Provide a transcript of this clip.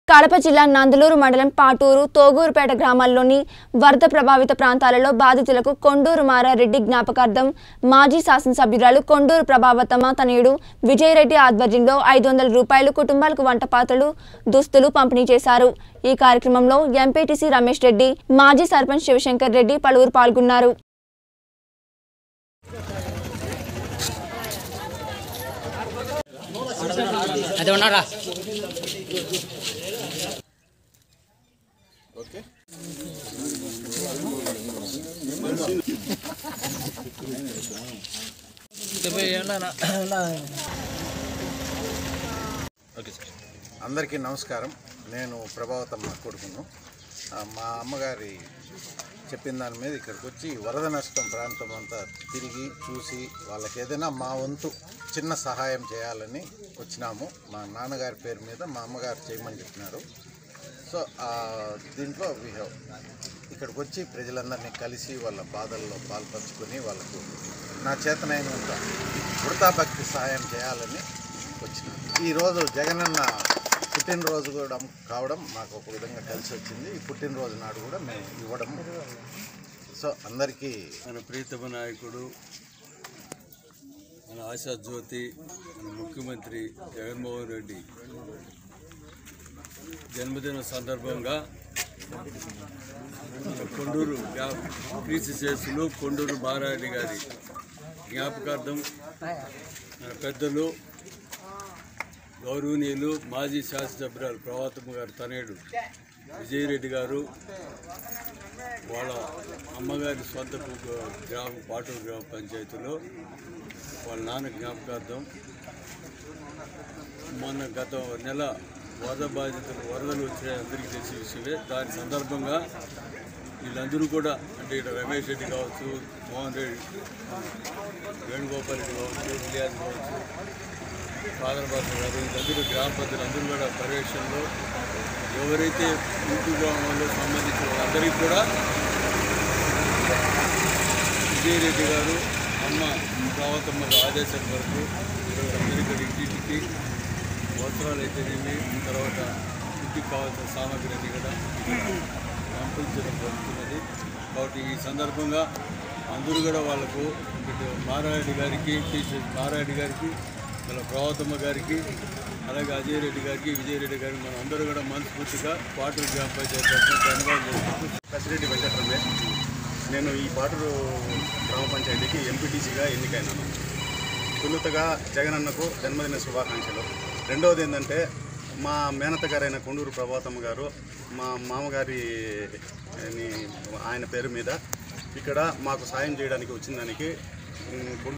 కడప జిల్లా నందలూరు మండలం పాటూరు తోగూరుపేట గ్రామాల్లోని వరద ప్రభావిత ప్రాంతాలలో బాధితులకు కొండూరు మారారెడ్డి జ్ఞాపకార్థం మాజీ శాసనసభ్యురాలు కొండూరు ప్రభావతమ్మ తనయుడు విజయరెడ్డి ఆధ్వర్యంలో ఐదు వందల రూపాయలు కుటుంబాలకు వంట పాత్రలు దుస్తులు పంపిణీ చేశారు ఈ కార్యక్రమంలో ఎంపీటీసీ రమేష్ రెడ్డి మాజీ సర్పంచ్ శివశంకర్ రెడ్డి పలువురు పాల్గొన్నారు అది ఉన్నారా అందరికీ నమస్కారం నేను ప్రభావతమ్మ కొడుకును ఆ, మా అమ్మగారి చెప్పిన దాని మీద ఇక్కడికి వచ్చి వరద నష్టం ప్రాంతం అంతా తిరిగి చూసి వాళ్ళకి ఏదైనా మా వంతు చిన్న సహాయం చేయాలని వచ్చినాము మా నాన్నగారి పేరు మీద మా అమ్మగారు చేయమని చెప్పినారు సో ఆ, దీంట్లో వీ హ్యావ్ ఇక్కడికి వచ్చి ప్రజలందరినీ కలిసి వాళ్ళ బాధల్లో పాల్పంచుకొని వాళ్ళకు నా చేతనైనంత వృతాభక్తి సహాయం చేయాలని వచ్చిన ఈరోజు జగనన్న పుట్టినరోజు కూడా కావడం మాకు ఒక విధంగా కలిసి వచ్చింది ఈ పుట్టినరోజు నాడు కూడా మేము ఇవ్వడం సో అందరికీ మన ప్రీతమ నాయకుడు మన ఆశా జ్యోతి మన ముఖ్యమంత్రి జగన్మోహన్ రెడ్డి జన్మదిన సందర్భంగా మన కొండూరు గ్రా- క్రీస్తు చేసులు కొండూరు బారారెడ్డి గారి జ్ఞాపకార్థం మన పెద్దలు గౌరవనీయులు మాజీ శాసనసభ్యురాలు ప్రభాతమ్మ గారు తనయుడు విజయరెడ్డి గారు వాళ్ళ అమ్మగారి సొంత కు- గ్రామ పాటూరు గ్రామ పంచాయతీలో వాళ్ళ నాన్న జ్ఞాపకార్థం మొన్న గత నెల వరద బాధితులు వరదలు వచ్చినాయి అందరికీ తెలిసిన విషయమే దాని సందర్భంగా వీళ్ళందరూ కూడా అంటే ఇక్కడ రమేష్ రెడ్డి కావచ్చు మోహన్ రెడ్డి వేణుగోపాల్ రెడ్డి కావచ్చు ఇలియాస్ కావచ్చు ఫాదర్ బాబు గారు వీళ్ళందరూ గ్రామ పెద్దలు అందరూ కూడా పర్యవేక్షణలో ఎవరైతే ఇంటి గ్రామంలో సంబంధించిన వాళ్ళందరికీ కూడా విజయరెడ్డి గారు అమ్మ రావతమ్మ ఆదేశం వరకు ఈరోజు అందరికీ ఇంటింటికి వస్త్రాలు అయితేనేమి తర్వాత ఇంటికి కావాల్సిన సామాగ్రి అన్ని కూడా పంపించడం జరుగుతున్నది కాబట్టి ఈ సందర్భంగా అందరూ కూడా వాళ్ళకు ఇటు మారారెడ్డి గారికి టీసీ మారారెడ్డి గారికి వాళ్ళ ప్రభాతమ్మ గారికి అలాగే అజయ్ రెడ్డి గారికి విజయరెడ్డి గారికి మనం అందరూ కూడా మనస్ఫూర్తిగా పాటలు గ్రామ పంచాయతీ తరఫున ధన్యవాదాలు చేసుకుంటూ కసిరెడ్డి వెంకట రమేష్ నేను ఈ పాటూరు గ్రామ పంచాయతీకి ఎంపీటీసీగా ఎన్నికైనాను తొలుతగా జగనన్నకు జన్మదిన శుభాకాంక్షలు రెండవది ఏంటంటే మా మేనత గారైన కొండూరు ప్రభాతమ్మ గారు మా మామగారి ని- ఆయన పేరు మీద ఇక్కడ మాకు సాయం చేయడానికి వచ్చిన దానికి ఉమ్,